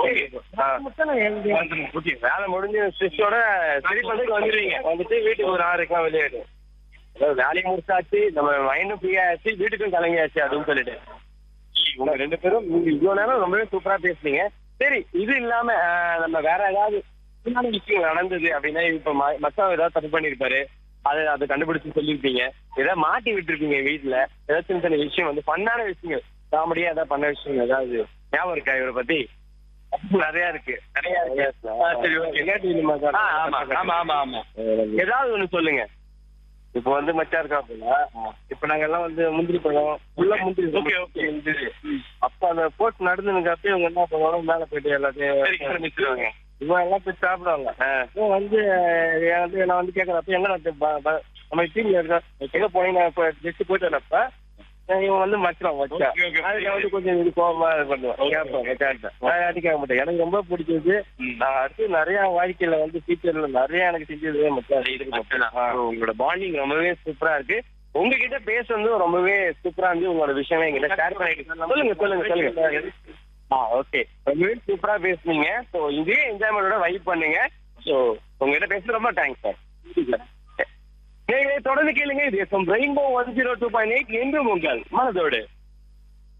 okay okay வேலை முடிஞ்சு ஸ்ட்ரெஸ்ஸோட சரி பண்றதுக்கு வந்துடுவீங்க வந்துட்டு வீட்டுக்கு ஒரு ஆறுக்கெல்லாம் வெளியாயிடும் அதாவது வேலையை முடிச்சாச்சு நம்ம மைண்டும் ஃப்ரீ ஆச்சு வீட்டுக்கும் கலங்கியாச்சு அதுவும் சொல்லிட்டு உங்க ரெண்டு பேரும் நீங்க இவ்வளவு நேரம் ரொம்பவே சூப்பரா பேசுனீங்க சரி இது இல்லாம ஆஹ், நம்ம வேற ஏதாவது முக்கியமான விஷயம் நடந்தது அப்படின்னா இப்ப ம- மச்சான் ஏதாவது தப்பு பண்ணிருப்பாரு அதை அதை கண்டுபிடிச்சு சொல்லியிருப்பீங்க ஏதாவது மாட்டி விட்டுருப்பீங்க வீட்டுல ஏதாவது சின்ன சின்ன விஷயம் வந்து பண்ணான விஷயங்கள் காமெடியா ஏதாவது பண்ண விஷயம் ஏதாவது ஞாபகம் இருக்கா இவரை பத்தி நிறைய இருக்கு நிறைய இருக்கு ஆ, சரி ஓகே ஆ, ஆமா ஆமா ஆமா ஆமா ஏதாவது ஒண்ணு சொல்லுங்க இப்போ வந்து மச்சான் இருக்கா போல இப்ப நாங்க எல்லாம் வந்து முந்திரி பழம் உள்ள முந்திரி ஓகே ஓகே முந்திரி அப்ப அந்த போட்டு நடந்துனுக்கு அப்ப இவங்க என்ன பண்ணுவாங்க மேல போயிட்டு எல்லாத்தையும் ஆரம்பிச்சிருவாங்க இவங்க எல்லாம் போய் சாப்பிடுவாங்க இவன் வந்து என் வந்து நான் வந்து கேட்கறப்ப எங்க நான் ப- ப- நம்ம டீம்ல இருக்க எங்க போனீங்க இப்ப ஜஸ்ட் போயிட்டு வரப்ப இவன் வந்து மச்சிரும் வச்சா அதுக்கு வந்து கொஞ்சம் இது கோபமா இது பண்ணுவான் கேட்பேன் மச்சான்ட்ட நான் அடிக்க மாட்டேன் எனக்கு ரொம்ப பிடிச்சது நான் அடுத்து நிறைய வாழ்க்கையில வந்து ஃபியூச்சர்ல நிறைய எனக்கு செஞ்சது மச்சான் இதுக்கு மட்டும் உங்களோட பாண்டிங் ரொம்பவே சூப்பரா இருக்கு உங்ககிட்ட பேசுறது ரொம்பவே சூப்பரா இருந்து உங்களோட விஷயமே எங்கிட்ட ஷேர் பண்ணிட்டு சொல்லுங்க சொல்லுங்க சொல்லுங்க ஆ ஓகே ரொம்பவே சூப்பரா பேசுனீங்க ஸோ இதே என்ஜாய்மெண்டோட வைப் பண்ணுங்க ஸோ உங்ககிட்ட பேச ரொம்ப தேங்க்ஸ் சார் நீங்களே தொடர்ந்து கேளுங்க இது Rainbow one zero two point eight என்றும் உங்கள் மனதோடு